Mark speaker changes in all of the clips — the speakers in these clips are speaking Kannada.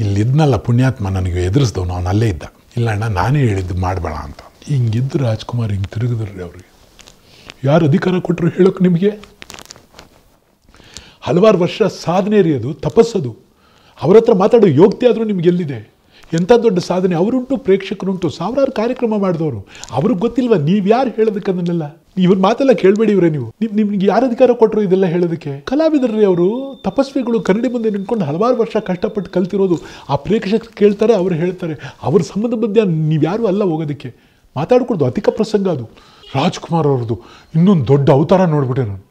Speaker 1: ಇಲ್ಲಿದ್ನಲ್ಲ ಪುಣ್ಯಾತ್ಮ ನನಗೆ ಎದುರಿಸ್ದವನು ಅವನು ಅಲ್ಲೇ ಇದ್ದ ಇಲ್ಲ ಅಣ್ಣ ನಾನೇ ಹೇಳಿದ್ದು ಮಾಡಬೇಡ ಅಂತ ಹಿಂಗಿದ್ದು ರಾಜ್ಕುಮಾರ್ ಹಿಂಗೆ ತಿರುಗಿದ್ರಿ ಅವ್ರಿಗೆ ಯಾರು ಅಧಿಕಾರ ಕೊಟ್ಟರು ಹೇಳೋಕೆ ನಿಮಗೆ ಹಲವಾರು ವರ್ಷ ಸಾಧನೆ ರೀ ಅದು ತಪಸ್ಸದು ಅವ್ರ ಹತ್ರ ಮಾತಾಡೋ ಯೋಗ್ಯತೆ ಆದರೂ ನಿಮ್ಗೆ ಎಲ್ಲಿದೆ ಎಂಥ ದೊಡ್ಡ ಸಾಧನೆ ಅವರುಂಟು ಪ್ರೇಕ್ಷಕರುಂಟು ಸಾವಿರಾರು ಕಾರ್ಯಕ್ರಮ ಮಾಡಿದವರು ಅವ್ರಿಗೆ ಗೊತ್ತಿಲ್ವಾ ನೀವು ಯಾರು ಹೇಳೋದಕ್ಕೆ ಅದನ್ನೆಲ್ಲ ಇವ್ರ ಮಾತೆಲ್ಲ ಕೇಳಬೇಡಿ ಇವರೇ ನೀವು ನಿಮ್ ನಿಮ್ಗೆ ಯಾರು ಅಧಿಕಾರ ಕೊಟ್ಟರು ಇದೆಲ್ಲ ಹೇಳೋದಕ್ಕೆ ಕಲಾವಿದರ್ರಿ ಅವರು ತಪಸ್ವಿಗಳು ಕನ್ನಡಿ ಮುಂದೆ ನಿಂತ್ಕೊಂಡು ಹಲವಾರು ವರ್ಷ ಕಷ್ಟಪಟ್ಟು ಕಲ್ತಿರೋದು ಆ ಪ್ರೇಕ್ಷಕರು ಕೇಳ್ತಾರೆ ಅವ್ರು ಹೇಳ್ತಾರೆ ಅವ್ರ ಸಂಬಂಧ ಮಧ್ಯ ನೀವು ಯಾರು ಅಲ್ಲ ಹೋಗೋದಕ್ಕೆ ಮಾತಾಡ್ಕೊಡ್ದು ಅಧಿಕ ಪ್ರಸಂಗ ಅದು ರಾಜ್ಕುಮಾರ್ ಅವ್ರದ್ದು ಇನ್ನೊಂದು ದೊಡ್ಡ ಅವತಾರ ನೋಡ್ಬಿಟ್ಟೆ ನಾನು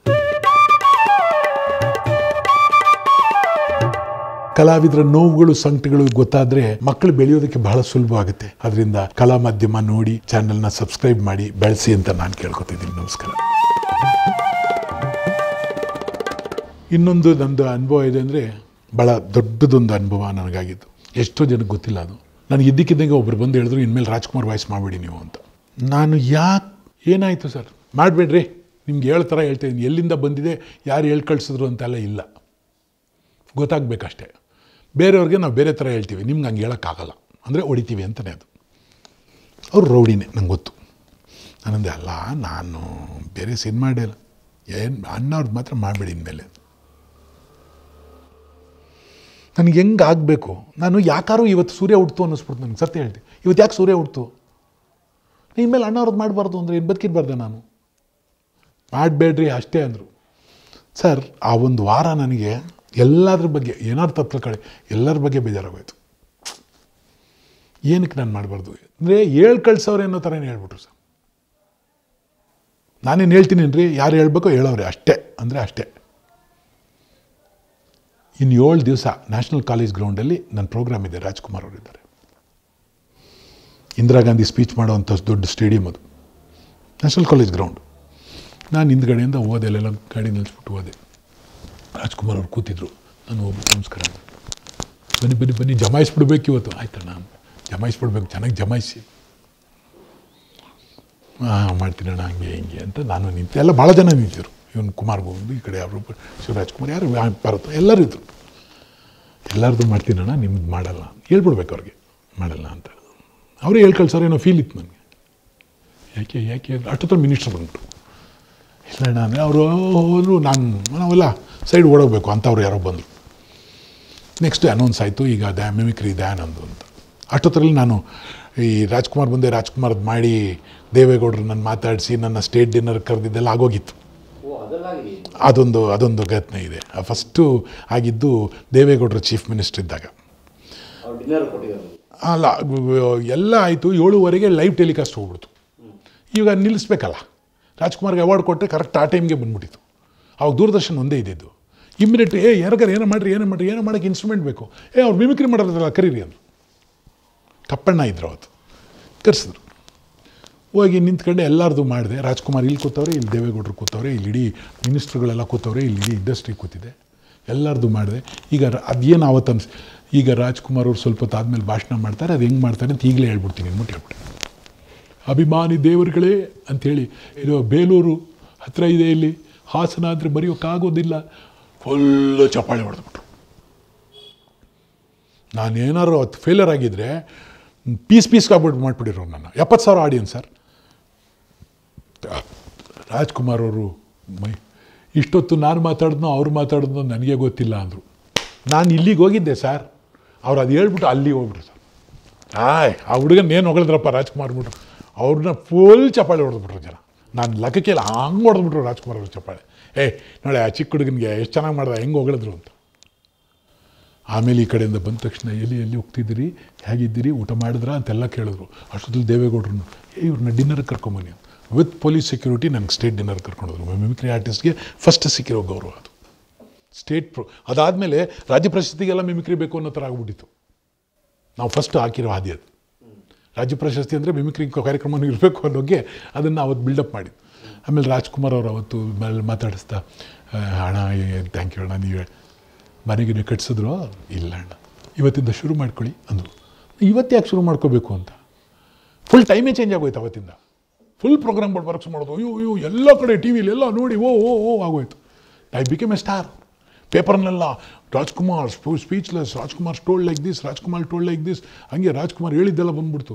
Speaker 1: ಕಲಾವಿದರ ನೋವುಗಳು ಸಂಕಟಗಳು ಗೊತ್ತಾದ್ರೆ ಮಕ್ಕಳು ಬೆಳೆಯೋದಕ್ಕೆ ಬಹಳ ಸುಲಭ ಆಗುತ್ತೆ ಅದರಿಂದ ಕಲಾ ಮಾಧ್ಯಮ ನೋಡಿ ಚಾನೆಲ್ನ ಸಬ್ಸ್ಕ್ರೈಬ್ ಮಾಡಿ ಬೆಳೆಸಿ ಅಂತ ನಾನು ಕೇಳ್ಕೊತಿದ್ದೀನಿ ನಮಸ್ಕಾರ ಇನ್ನೊಂದು ನಂದು ಅನುಭವ ಇದೆ ಅಂದರೆ ಭಾಳ ದೊಡ್ಡದೊಂದು ಅನುಭವ ನನಗಾಗಿದ್ದು ಎಷ್ಟೋ ಜನಕ್ಕೆ ಗೊತ್ತಿಲ್ಲ ಅದು ನನಗೆ ಇದ್ದಕ್ಕಿದ್ದಂಗೆ ಒಬ್ರು ಬಂದು ಹೇಳಿದ್ರು ಇನ್ಮೇಲೆ ರಾಜ್ಕುಮಾರ್ ವಾಯ್ಸ್ ಮಾಡಬೇಡಿ ನೀವು ಅಂತ ನಾನು ಯಾಕೆ ಏನಾಯಿತು ಸರ್ ಮಾಡಬೇಡ್ರಿ ನಿಮ್ಗೆ ಹೇಳೋ ಥರ ಹೇಳ್ತಾಯಿದ್ದೀನಿ ಎಲ್ಲಿಂದ ಬಂದಿದೆ ಯಾರು ಹೇಳಿ ಕಳಿಸಿದ್ರು ಅಂತೆಲ್ಲ ಇಲ್ಲ ಗೊತ್ತಾಗಬೇಕಷ್ಟೇ ಬೇರೆಯವ್ರಿಗೆ ನಾವು ಬೇರೆ ಥರ ಹೇಳ್ತೀವಿ ನಿಮ್ಗೆ ಹಂಗೆ ಹೇಳೋಕ್ಕಾಗಲ್ಲ ಅಂದರೆ ಹೊಡಿತೀವಿ ಅಂತಲೇ ಅದು ಅವ್ರು ರೌಡಿನೇ ನಂಗೆ ಗೊತ್ತು ನಾನಂದೆ ಅಲ್ಲ ನಾನು ಬೇರೆ ಸಿನಿಮಾ ಮಾಡಿಲ್ಲ ಏನು ಅಣ್ಣವ್ರದ್ದು ಮಾತ್ರ ಮಾಡಬೇಡಿ ಇನ್ಮೇಲೆ ನನಗೆ ಹೆಂಗೆ ಆಗಬೇಕು ನಾನು ಯಾಕಾರು ಇವತ್ತು ಸೂರ್ಯ ಹುಡ್ತು ಅನ್ನಿಸ್ಬಿಡ್ತು ನನಗೆ ಸತ್ಯ ಹೇಳ್ತೀನಿ ಇವತ್ತು ಯಾಕೆ ಸೂರ್ಯ ಹುಡ್ತು ಇನ್ಮೇಲೆ ಅಣ್ಣವ್ರದ್ದು ಮಾಡಬಾರ್ದು ಅಂದರೆ ಏನು ಬದುಕಿರ್ಬಾರ್ದೆ ನಾನು ಮಾಡಬೇಡ್ರಿ ಅಷ್ಟೇ ಅಂದರು ಸರ್ ಆ ಒಂದು ವಾರ ನನಗೆ ಎಲ್ಲದ್ರ ಬಗ್ಗೆ ಏನಾದ್ರು ತಪ್ಪು ಕಳೆ ಎಲ್ಲರ ಬಗ್ಗೆ ಬೇಜಾರಾಗೋಯ್ತು ಏನಕ್ಕೆ ನಾನು ಮಾಡಬಾರ್ದು ಅಂದರೆ ಹೇಳ್ ಕಳ್ಸವ್ರೆ ಅನ್ನೋ ಥರನೇ ಹೇಳ್ಬಿಟ್ರು ಸರ್ ನಾನೇನು ಹೇಳ್ತೀನಿ ರೀ ಯಾರು ಹೇಳ್ಬೇಕೋ ಹೇಳೋರೆ ಅಷ್ಟೇ ಅಂದರೆ ಅಷ್ಟೇ ಇನ್ನು ಏಳು ದಿವಸ ನ್ಯಾಷನಲ್ ಕಾಲೇಜ್ ಗ್ರೌಂಡಲ್ಲಿ ನನ್ನ ಪ್ರೋಗ್ರಾಮ್ ಇದೆ ರಾಜ್ಕುಮಾರ್ ಅವರಿದ್ದಾರೆ ಇಂದಿರಾ ಗಾಂಧಿ ಸ್ಪೀಚ್ ಮಾಡೋವಂಥ ದೊಡ್ಡ ಸ್ಟೇಡಿಯಂ ಅದು ನ್ಯಾಷನಲ್ ಕಾಲೇಜ್ ಗ್ರೌಂಡ್ ನಾನು ಹಿಂದ್ಗಡೆಯಿಂದ ಹೋದೆ ಅಲ್ಲೆಲ್ಲ ಗಾಡಿ ನಿಲ್ಲಿಸ್ಬಿಟ್ಟು ಹೋದೆ ರಾಜ್ಕುಮಾರ್ ಅವ್ರು ಕೂತಿದ್ರು ನಾನು ಹೋಗ್ಬಿಟ್ಟು ನಮಸ್ಕಾರ ಅಂದೆ. ಬನ್ನಿ ಬನ್ನಿ ಬನ್ನಿ ಜಮಾಯಿಸ್ಬಿಡ್ಬೇಕು ಇವತ್ತು ಆಯ್ತಣ್ಣ ಜಮಾಯಿಸ್ಬಿಡ್ಬೇಕು ಚೆನ್ನಾಗಿ ಜಮಾಯಿಸಿ ಹಾಂ ಮಾಡ್ತೀನಣ್ಣ ಹಂಗೆ ಹಿಂಗೆ ಅಂತ ನಾನು ನಿಂತೆ ಎಲ್ಲ ಭಾಳ ಜನ ನಿಂತಿದ್ರು ಇವನು ಕುಮಾರ್ ಗೋವಿಂದ್ ಈ ಕಡೆ ಅವರು ಶಿವರಾಜ್ ಕುಮಾರ್ ಯಾರು ಭಾರತ ಎಲ್ಲರೂ ಇದ್ರು ಎಲ್ಲರದ್ದು ಮಾಡ್ತೀನಣ್ಣ ನಿಮ್ದು ಮಾಡಲ್ಲ ಹೇಳ್ಬಿಡ್ಬೇಕು ಅವ್ರಿಗೆ ಮಾಡಲ್ಲ ಅಂತ ಅವರೇ ಹೇಳ್ ಕಳ್ಸೋರು ಏನೋ ಫೀಲ್ ಇತ್ತು ನನಗೆ ಯಾಕೆ ಯಾಕೆ ಅಷ್ಟೊತ್ತರ ಮಿನಿಸ್ಟರ್ ಬಂದ್ಬಿಟ್ಟು ಇಲ್ಲ ಅಣ್ಣ ಅಂದರೆ ಅವರು ಹೋದ್ರು ನಾನು ನಾವೆಲ್ಲ ಸೈಡ್ ಓಡೋಗ್ಬೇಕು ಅಂಥವ್ರು ಯಾರೋ ಬಂದರು ನೆಕ್ಸ್ಟ್ ಅನೌನ್ಸ್ ಆಯಿತು ಈಗ ದ್ಯಾ ಮಿಮಿಕ್ರಿ ದಯಾನಂದು ಅಂತ ಅಷ್ಟೊತ್ತರಲ್ಲಿ ನಾನು ಈ ರಾಜ್ಕುಮಾರ್ ಬಂದೆ ರಾಜ್ಕುಮಾರ್ದು ಮಾಡಿ ದೇವೇಗೌಡರು ನನ್ನ ಮಾತಾಡಿಸಿ ನನ್ನ ಸ್ಟೇಟ್ ಡಿನ್ನರ್ ಕರೆದಿದ್ದೆಲ್ಲ ಆಗೋಗಿತ್ತು
Speaker 2: ಓ ಅದೆಲ್ಲ ಆಗಿದೆ
Speaker 1: ಅದೊಂದು ಅದೊಂದು ಘಟನೆ ಇದೆ ಫಸ್ಟು ಆಗಿದ್ದು ದೇವೇಗೌಡರು ಚೀಫ್ ಮಿನಿಸ್ಟರ್ ಇದ್ದಾಗ
Speaker 2: ಅವ್ರು ಡಿನ್ನರ್ ಕೊಟ್ಟಿದ್ದಾರೆ
Speaker 1: ಅಲ್ಲ ಎಲ್ಲ ಆಯಿತು ಏಳುವರೆಗೆ ಲೈವ್ ಟೆಲಿಕಾಸ್ಟ್ ಹೋಗ್ಬಿಡ್ತು ಈಗ ನಿಲ್ಲಿಸ್ಬೇಕಲ್ಲ ರಾಜ್ಕುಮಾರ್ಗೆ ಅವಾರ್ಡ್ ಕೊಟ್ಟರೆ ಕರೆಕ್ಟ್ ಆ ಟೈಮ್ಗೆ ಬಂದ್ಬಿಟ್ಟಿತ್ತು ಅವಾಗ ದೂರದರ್ಶನ ಒಂದೇ ಇದ್ದಿದ್ದು ಇಮ್ಮಿಡಿಯೇಟ್ ಏ ಯಾರಿಗಾರು ಏನೋ ಮಾಡಿರಿ ಏನೋ ಮಾಡಿರಿ ಏನೋ ಮಾಡೋಕ್ಕೆ ಇನ್ಸ್ಟ್ರೂಮೆಂಟ್ ಬೇಕು ಏ ಅವ್ರು ಮಿಮಿಕ್ರಿ ಮಾಡೋದ್ರಲ್ಲ ಕರೀರಿ ಅಂದರು ಕಪ್ಪಣ್ಣ ಇದ್ರು ಅವತ್ತು ಕರೆಸಿದ್ರು ಹೋಗಿ ನಿಂತ್ಕೊಂಡೆ ಎಲ್ಲರದು ಮಾಡಿದೆ ರಾಜ್ಕುಮಾರ್ ಇಲ್ಲಿ ಕೂತವ್ರೆ ಇಲ್ಲಿ ದೇವೇಗೌಡರು ಕೂತವ್ರೆ ಇಲ್ಲಿ ಇಡೀ ಮಿನಿಸ್ಟ್ರುಗಳೆಲ್ಲ ಕೂತವ್ರೆ ಇಲ್ಲಿ ಇಡೀ ಇಂಡಸ್ಟ್ರಿ ಕೂತಿದೆ ಎಲ್ಲರದು ಮಾಡಿದೆ ಈಗ ರ- ಅದೇನು ಆವತ್ತು ಅನ್ಸ್ ಈಗ ರಾಜ್ಕುಮಾರ್ ಅವ್ರು ಸ್ವಲ್ಪ ಹೊತ್ತು ಆದಮೇಲೆ ಭಾಷಣ ಮಾಡ್ತಾರೆ ಅದು ಹೆಂಗೆ ಮಾಡ್ತಾರೆ ಅಂತ ಈಗಲೇ ಹೇಳ್ಬಿಡ್ತೀನಿ ಅಂದ್ಬಿಟ್ಟು ಹೇಳ್ಬಿಟ್ಟೆ ಅಭಿಮಾನಿ ದೇವರುಗಳೇ ಅಂಥೇಳಿ ಇದು ಬೇಲೂರು ಹತ್ತಿರ ಇದೆ ಇಲ್ಲಿ ಹಾಸನ ಅಂದರೆ ಬರೆಯೋಕ್ಕಾಗೋದಿಲ್ಲ ಫುಲ್ಲು ಚಪ್ಪಾಳೆ ಹೊಡೆದ್ಬಿಟ್ರು ನಾನೇನಾದ್ರು ಅದು ಫೇಲರ್ ಆಗಿದ್ದರೆ ಪೀಸ್ ಪೀಸ್ಗೆ ಆಗ್ಬಿಟ್ಟು ಮಾಡಿಬಿಟ್ಟಿರೋ ನನ್ನ ಎಪ್ಪತ್ತು ಸಾವಿರ ಆಡಿಯನ್ಸ್ ಸರ್ ರಾಜ್ಕುಮಾರ್ ಅವರು ಮೈ ಇಷ್ಟೊತ್ತು ನಾನು ಮಾತಾಡಿದ್ನೋ ಅವ್ರು ಮಾತಾಡಿದ್ನೋ ನನಗೆ ಗೊತ್ತಿಲ್ಲ ಅಂದರು ನಾನು ಇಲ್ಲಿಗೆ ಹೋಗಿದ್ದೆ ಸರ್ ಅವ್ರು ಅದು ಹೇಳ್ಬಿಟ್ಟು ಅಲ್ಲಿಗೆ ಹೋಗ್ಬಿಟ್ರು ಸರ್ ಆಯ್ ಆ ಹುಡುಗನ ಏನು ಹೊಗಳಿದ್ರಪ್ಪ ರಾಜ್ಕುಮಾರ್ ಬಿಟ್ರು ಅವ್ರನ್ನ ಫುಲ್ ಚಪ್ಪಾಳೆ ಹೊಡೆದ್ಬಿಟ್ರು ಜನ ನಾನು ಲೆಕ್ಕಕ್ಕೆ ಇಲ್ಲ ಹಂಗೆ ಹೊಡೆದ್ಬಿಟ್ರು ರಾಜ್ಕುಮಾರ್ ಅವ್ರ ಚಪ್ಪಾಳೆ ಏ ನೋಡಿ ಆ ಚಿಕ್ಕ ಹುಡುಗನಿಗೆ ಎಷ್ಟು ಚೆನ್ನಾಗಿ ಮಾಡ್ದ ಹೆಂಗೆ ಹೊಗಳಿದ್ರು ಅಂತ ಆಮೇಲೆ ಈ ಕಡೆಯಿಂದ ಬಂದ ತಕ್ಷಣ ಎಲ್ಲಿ ಎಲ್ಲಿ ಹೋಗ್ತಿದ್ದೀರಿ ಹೇಗಿದ್ದೀರಿ ಊಟ ಮಾಡಿದ್ರಾ ಅಂತೆಲ್ಲ ಕೇಳಿದ್ರು ಅಷ್ಟೊತ್ತಲ್ಲಿ ದೇವೇಗೌಡರನ್ನು ಏ ಇವ್ರನ್ನ ಡಿನ್ನರ್ಗೆ ಕರ್ಕೊಂಬನ್ನಿ ವಿತ್ ಪೊಲೀಸ್ ಸೆಕ್ಯೂರಿಟಿ ನಂಗೆ ಸ್ಟೇಟ್ ಡಿನ್ನರ್ ಕರ್ಕೊಂಡೋದ್ರು ಮಿಮಿಕ್ರಿ ಆರ್ಟಿಸ್ಟ್ಗೆ ಫಸ್ಟ್ ಸಿಕ್ಕಿರೋ ಗೌರವ ಅದು ಸ್ಟೇಟ್ ಪ್ರೊ ಅದಾದಮೇಲೆ ರಾಜ್ಯ ಪ್ರಶಸ್ತಿಗೆಲ್ಲ ಮಿಮಿಕ್ರಿ ಬೇಕು ಅನ್ನೋ ಥರ ಆಗ್ಬಿಟ್ಟಿತ್ತು ನಾವು ಫಸ್ಟ್ ಹಾಕಿರೋ ಹಾದಿ ಅದು ರಾಜ್ಯ ಪ್ರಶಸ್ತಿ ಅಂದರೆ ಮಿಮಿಕ್ರಿ ಕಾರ್ಯಕ್ರಮ ಇರಬೇಕು ಅನ್ನೋಗೆ ಅದನ್ನು ಅವತ್ತು ಬಿಲ್ಡಪ್ ಮಾಡಿದ್ದು ಆಮೇಲೆ ರಾಜ್ಕುಮಾರ್ ಅವರು ಅವತ್ತು ಮೇಲೆ ಮಾತಾಡಿಸ್ತಾ ಆ, ಅಣ್ಣ ಥ್ಯಾಂಕ್ ಯು ಅಣ್ಣ ನೀವು ಮನೆಗೆ ನೀವು ಕಟ್ಸಿದ್ರು ಇಲ್ಲ ಅಣ್ಣ ಇವತ್ತಿಂದ ಶುರು ಮಾಡ್ಕೊಳ್ಳಿ ಅಂದರು ಇವತ್ತು ಯಾಕೆ ಶುರು ಮಾಡ್ಕೋಬೇಕು ಅಂತ ಫುಲ್ ಟೈಮೇ ಚೇಂಜ್ ಆಗೋಯ್ತು ಅವತ್ತಿಂದ ಫುಲ್ ಪ್ರೋಗ್ರಾಮ್ಗಳು ವರ್ಕ್ಸ್ ಮಾಡೋದು ಅಯ್ಯೋ ಅಯ್ಯೋ ಎಲ್ಲ ಕಡೆ ಟಿ ವಿಲಿ ಎಲ್ಲ ನೋಡಿ ಓ ಓ ಓ ಆಗೋಯ್ತು ಐ ಬಿಕೇಮ್ ಎ ಸ್ಟಾರ್ ಪೇಪರ್ನೆಲ್ಲ Rajkumar speechless Rajkumar told like this Rajkumar told like this ಹಂಗೆ ರಾಜ್ಕುಮಾರ್ ಹೇಳಿದ್ದೆಲ್ಲ ಬಂದ್ಬಿಡ್ತು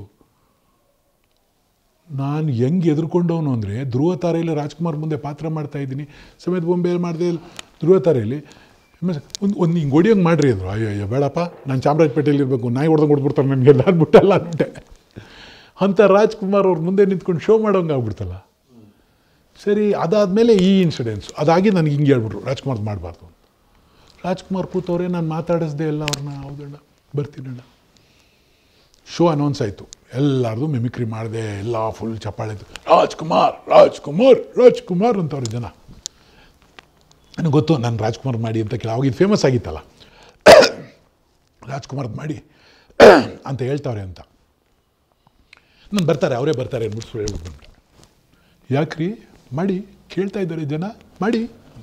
Speaker 1: ನಾನು ಹೆಂಗೆ ಎದುರ್ಕೊಂಡವನು ಅಂದರೆ ಧ್ರುವ ತಾರೆಯಲ್ಲಿ ರಾಜ್ಕುಮಾರ್ ಮುಂದೆ ಪಾತ್ರ ಮಾಡ್ತಾ ಇದ್ದೀನಿ ಸಮೇತ ಬೊಂಬೆಯಲ್ಲಿ ಮಾಡಿದೆ ಧ್ರುವ ತಾರೆಯಲ್ಲಿ ಒಂದು ಒಂದು ಹಿಂಗೆ ಹೊಡಿಯೋಂಗೆ ಮಾಡ್ರಿ ಅಂದರು ಅಯ್ಯೋ ಅಯ್ಯೋ ಬೇಡಪ್ಪ ನಾನು ಚಾಮರಾಜಪೇಟೆಯಲ್ಲಿ ಇರಬೇಕು ನಾಯಿ ಹೊಡೆದಂಗೆ ಕೊಟ್ಬಿಡ್ತಾರೆ ನನಗೆ ಅಂದ್ಬಿಟ್ಟಲ್ಲ ಅಂದ್ಬಿಟ್ಟೆ ಅಂಥ ರಾಜ್ಕುಮಾರ್ ಅವ್ರ ಮುಂದೆ ನಿಂತ್ಕೊಂಡು ಶೋ ಮಾಡೋಂಗೆ ಆಗ್ಬಿಡ್ತಲ್ಲ ಸರಿ ಅದಾದಮೇಲೆ ಈ ಇನ್ಸಿಡೆನ್ಸ್ ಅದಾಗಿ ನನಗೆ ಹಿಂಗೆ ಹೇಳ್ಬಿಟ್ರು ರಾಜ್ಕುಮಾರ್ ಮಾಡಬಾರ್ದು ರಾಜ್ಕುಮಾರ್ ಕೂತವ್ರೆ ನಾನು ಮಾತಾಡಿಸ್ದೆ ಎಲ್ಲ ಅವ್ರನ್ನ ಹೌದಣ್ಣ ಬರ್ತೀನಣ್ಣ ಶೋ ಅನೌನ್ಸ್ ಆಯಿತು ಎಲ್ಲರದು ಮಿಮಿಕ್ರಿ ಮಾಡಿದೆ ಎಲ್ಲ ಫುಲ್ ಚಪ್ಪಾಳೆದು ರಾಜ್ಕುಮಾರ್ ರಾಜ್ಕುಮಾರ್ ರಾಜ್ಕುಮಾರ್ ಅಂತವ್ರು ಜನ ನನಗೆ ಗೊತ್ತು ನಾನು ರಾಜ್ಕುಮಾರ್ ಮಾಡಿ ಅಂತ ಕೇಳಿ ಅವಾಗ ಇದು ಫೇಮಸ್ ಆಗಿತ್ತಲ್ಲ ರಾಜ್ಕುಮಾರ್ ಮಾಡಿ ಅಂತ ಹೇಳ್ತಾವ್ರೆ ಅಂತ ನಾನು ಬರ್ತಾರೆ ಅವರೇ ಬರ್ತಾರೆ ಅಂದ್ಬಿಟ್ಟು ಹೇಳ್ಬಿಟ್ಟು ಬಂದ್ಬಿಟ್ಟೆ ಯಾಕ್ರಿ ಮಾಡಿ ಕೇಳ್ತಾ ಇದ್ದಾರೆ ಜನ ಮಾಡಿ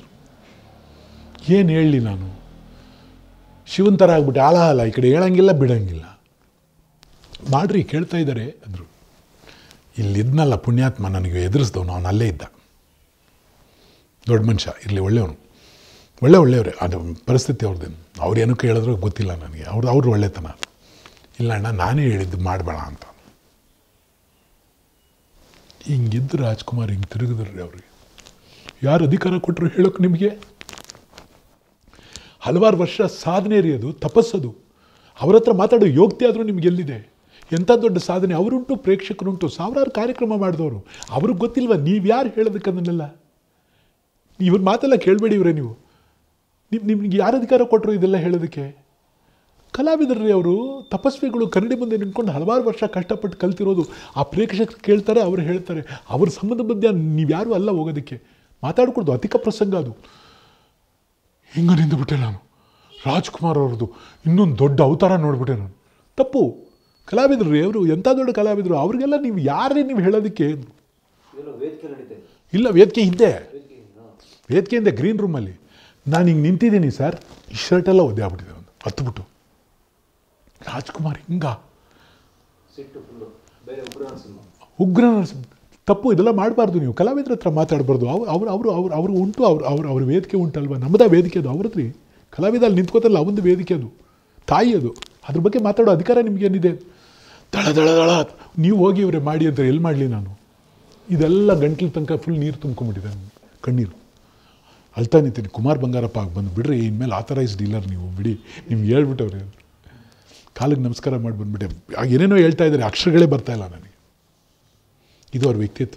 Speaker 1: ಏನು ಹೇಳಲಿ ನಾನು ಶಿವನ್ ಥರ ಆಗ್ಬಿಟ್ಟೆ ಆಲ ಆಲ ಈ ಕಡೆ ಹೇಳಂಗಿಲ್ಲ ಬಿಡಂಗಿಲ್ಲ ಮಾಡ್ರಿ ಕೇಳ್ತಾ ಇದ್ದಾರೆ ಅಂದರು ಇಲ್ಲಿದ್ನಲ್ಲ ಪುಣ್ಯಾತ್ಮ ನನಗೆ ಎದುರಿಸ್ದವನು ಅವನು ಅಲ್ಲೇ ಇದ್ದ ದೊಡ್ಡ ಮನುಷ್ಯ ಇರಲಿ ಒಳ್ಳೆಯವನು ಒಳ್ಳೆ ಒಳ್ಳೆಯವ್ರೆ ಅದು ಪರಿಸ್ಥಿತಿ ಅವ್ರದ್ದೇನು ಅವ್ರು ಏನಕ್ಕೆ ಹೇಳಿದ್ರು ಗೊತ್ತಿಲ್ಲ ನನಗೆ ಅವ್ರು ಅವ್ರು ಒಳ್ಳೆತನ ಇಲ್ಲ ಅಣ್ಣ ನಾನೇ ಹೇಳಿದ್ದು ಮಾಡಬೇಡ ಅಂತ ಹಿಂಗಿದ್ದು ರಾಜ್ಕುಮಾರ್ ಹಿಂಗೆ ತಿರುಗಿದ್ರಿ ಅವ್ರಿಗೆ ಯಾರು ಅಧಿಕಾರ ಕೊಟ್ಟರು ಹೇಳೋಕೆ ನಿಮಗೆ ಹಲವಾರು ವರ್ಷ ಸಾಧನೆ ರೀ ಅದು ತಪಸ್ಸದು ಅವ್ರ ಹತ್ರ ಮಾತಾಡೋ ಯೋಗ್ಯತೆ ಆದರೂ ನಿಮ್ಗೆ ಎಲ್ಲಿದೆ ಎಂಥ ದೊಡ್ಡ ಸಾಧನೆ ಅವರುಂಟು ಪ್ರೇಕ್ಷಕರುಂಟು ಸಾವಿರಾರು ಕಾರ್ಯಕ್ರಮ ಮಾಡಿದವರು ಅವ್ರಿಗೆ ಗೊತ್ತಿಲ್ವ ನೀವು ಯಾರು ಹೇಳೋದಕ್ಕೆ ಅದನ್ನೆಲ್ಲ ಇವ್ರ ಮಾತೆಲ್ಲ ಕೇಳಬೇಡಿ ಇವರೇ ನೀವು ನಿಮ್ ನಿಮ್ಗೆ ಯಾರು ಅಧಿಕಾರ ಕೊಟ್ಟರು ಇದೆಲ್ಲ ಹೇಳೋದಕ್ಕೆ ಕಲಾವಿದರ್ರಿ ಅವರು ತಪಸ್ವಿಗಳು ಕನ್ನಡಿ ಮುಂದೆ ನಿಂತ್ಕೊಂಡು ಹಲವಾರು ವರ್ಷ ಕಷ್ಟಪಟ್ಟು ಕಲ್ತಿರೋದು ಆ ಪ್ರೇಕ್ಷಕರು ಕೇಳ್ತಾರೆ ಅವರು ಹೇಳ್ತಾರೆ ಅವ್ರ ಸಂಬಂಧ ಮಧ್ಯ ನೀವ್ಯಾರೂ ಅಲ್ಲ ಹೋಗೋದಕ್ಕೆ ಮಾತಾಡ್ಕೊಡ್ದು ಅಧಿಕ ಪ್ರಸಂಗ ಅದು ಹಿಂಗೆ ನಿಂದುಬಿಟ್ಟೆ ನಾನು ರಾಜ್ಕುಮಾರ್ ಅವ್ರದ್ದು ಇನ್ನೊಂದು ದೊಡ್ಡ ಅವತಾರ ನೋಡ್ಬಿಟ್ಟೆ ನಾನು ತಪ್ಪು ಕಲಾವಿದರು ರೀ ಅವರು ಎಂಥ ದೊಡ್ಡ ಕಲಾವಿದರು ಅವ್ರಿಗೆಲ್ಲ ನೀವು ಯಾರೇ ನೀವು ಹೇಳೋದಕ್ಕೆ
Speaker 2: ಇದೆಲ್ಲ ವೇದಿಕೆ ನಡೀತಾ ಇದೆ
Speaker 1: ಇಲ್ಲ ವೇದಿಕೆ ಹಿಂದೆ
Speaker 2: ವೇದಿಕೆ ಹಾ.
Speaker 1: ವೇದಿಕೆಯಿಂದ ಗ್ರೀನ್ ರೂಮಲ್ಲಿ ನಾನು ಹಿಂಗೆ ನಿಂತಿದ್ದೀನಿ ಸರ್ ಈ ಶರ್ಟೆಲ್ಲ ಒದ್ದೆ ಆಗ್ಬಿಟ್ಟಿದೆ ಒಂದು ಹತ್ಬಿಟ್ಟು ರಾಜ್ಕುಮಾರ್ ಹಿಂಗ
Speaker 2: ಸಿಟ್ಟು ಫುಲ್ಲು ಬೇರೆ ಉಗ್ರ ಸಿನಿಮಾ
Speaker 1: ಉಗ್ರ ನರಸಿಂಹ ತಪ್ಪು ಇದೆಲ್ಲ ಮಾಡಬಾರ್ದು ನೀವು ಕಲಾವಿದ್ರ ಹತ್ರ ಮಾತಾಡಬಾರ್ದು ಅವ್ರು ಅವರು ಅವರು ಅವ್ರು ಅವ್ರು ಉಂಟು ಅವ್ರು ಅವ್ರ ಅವ್ರ ವೇದಿಕೆ ಉಂಟಲ್ವ ನಮ್ಮದೇ ವೇದಿಕೆ ಅದು ಅವ್ರದ್ರಿ ಕಲಾವಿದ ಅಲ್ಲಿ ನಿಂತ್ಕೋತಲ್ಲ ಅವೊಂದು ವೇದಿಕೆ ಅದು ತಾಯಿ ಅದು ಅದ್ರ ಬಗ್ಗೆ ಮಾತಾಡೋ ಅಧಿಕಾರ ನಿಮಗೇನಿದೆ ದಳ ದಳ ದಳ ನೀವು ಹೋಗಿ ಇವರೇ ಮಾಡಿ ಅಂತ ಎಲ್ಲಿ ಮಾಡಲಿ ನಾನು ಇದೆಲ್ಲ ಗಂಟ್ಲು ತನಕ ಫುಲ್ ನೀರು ತುಂಬ್ಕೊಂಬಿಟ್ಟಿದೆ ನನ್ಗೆ, ಕಣ್ಣೀರು ಅಳ್ತಾ ನಿಂತೀನಿ ಕುಮಾರ್ ಬಂಗಾರಪ್ಪ ಆಗಿ ಬಂದು ಬಿಡ್ರಿ ಇನ್ಮೇಲೆ ಆಥರೈಸ್ ಡೀಲರ್ ನೀವು ಬಿಡಿ ನಿಮ್ಗೆ ಹೇಳ್ಬಿಟ್ಟವ್ರೆ ಅಂದ್ರು. ಕಾಲಿಗೆ ನಮಸ್ಕಾರ ಮಾಡಿ ಬಂದ್ಬಿಟ್ಟೆ ಆಗ ಏನೇನೋ ಹೇಳ್ತಾ ಇದ್ದಾರೆ ಅಕ್ಷರಗಳೇ ಬರ್ತಾ ಇಲ್ಲ ನನಗೆ ಇದು ಅವ್ರ ವ್ಯಕ್ತಿತ್ವ